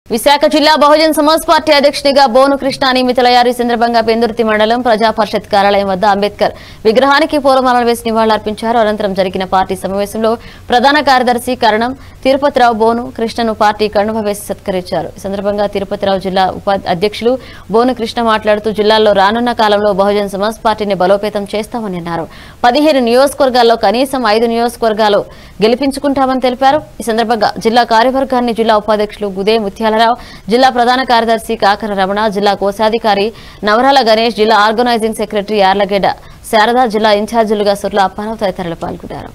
విశాఖ జిల్లా బహుజన్ సమాజ్ పార్టీ అధ్యక్షునిగా బోను కృష్ణ నియమితులయ్యారు ఈ సందర్భంగా పెందుర్తి మండలం ప్రజా పరిషత్ కార్యాలయం వద్ద అంబేద్కర్ విగ్రహానికి పూలమాలలు వేసి నివాళులర్పించారు అనంతరం జరిగిన పార్టీ సమావేశంలో ప్రధాన కార్యదర్శి కరణం తిరుపతిరావు బోను కృష్ణను పార్టీ కండువ వేసి సత్కరించారు ఈ సందర్భంగా తిరుపతిరావు జిల్లా ఉప అధ్యక్షులు బోను కృష్ణ మాట్లాడుతూ జిల్లాలో రానున్న కాలంలో బహుజన్ సమాజ్ పార్టీని బలోపేతం చేస్తామని అన్నారు పదిహేను నియోజకవర్గాల్లో కనీసం ఐదు నియోజకవర్గాలు గెలిపించుకుంటామని తెలిపారు ఈ సందర్భంగా జిల్లా కార్యవర్గాన్ని జిల్లా ఉపాధ్యక్షులు గుదే ముత్యాలరావు జిల్లా ప్రధాన కార్యదర్శి కాకర రమణ జిల్లా కోశాధికారి నవరాల గణేష్ జిల్లా ఆర్గనైజింగ్ సెక్రటరీ యార్లగడ్డ శారద జిల్లా ఇన్ఛార్జీలుగా సుర్ల అప్పారావు తదితరులు పాల్గొన్నారు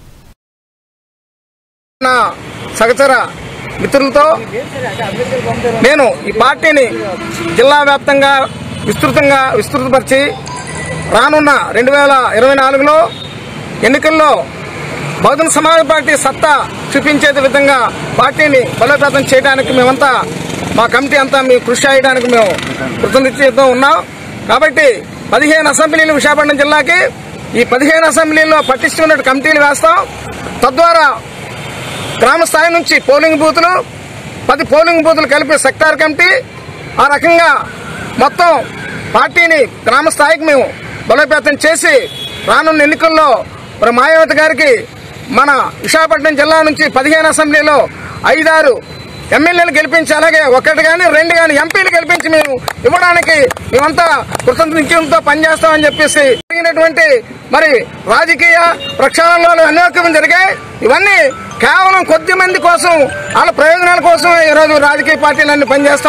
నా సహచర మిత్రులతో నేను ఈ పార్టీని జిల్లా వ్యాప్తంగా విస్తృతంగా విస్తృతపరిచి రానున్న రెండు వేల ఇరవై నాలుగులో ఎన్నికల్లో బహుజన సమాజ్ పార్టీ సత్తా చూపించే విధంగా పార్టీని బలోపేతం చేయడానికి మేమంతా మా కమిటీ అంతా మీ కృషి చేయడానికి మేము కృతనిశ్చయంతో ఉన్నాం కాబట్టి పదిహేను అసెంబ్లీలు విశాఖపట్నం జిల్లాకి ఈ పదిహేను అసెంబ్లీల్లో పటిష్టమైన కమిటీలు వేస్తాం తద్వారా గ్రామ స్థాయి నుంచి పోలింగ్ బూతులు పది పోలింగ్ బూతులు కలిపి సెక్టార్ కమిటీ ఆ రకంగా మొత్తం పార్టీని గ్రామ స్థాయికి మేము బలోపేతం చేసి రానున్న ఎన్నికల్లో మరి మాయావతి గారికి మన విశాఖపట్నం జిల్లా నుంచి పదిహేను అసెంబ్లీలో ఐదారు ఎమ్మెల్యేలు గెలిపించి అలాగే ఒకటి కానీ రెండు కానీ ఎంపీలు గెలిపించి మేము ఇవ్వడానికి మేమంతా కృతజ్ఞతతో పనిచేస్తామని చెప్పేసి జరిగినటువంటి మరి రాజకీయ ప్రక్షాళనలో అనేకం జరిగాయి ఇవన్నీ కేవలం కొద్ది మంది కోసం వాళ్ళ ప్రయోజనాల కోసం ఈరోజు రాజకీయ పార్టీలన్నీ పనిచేస్తాం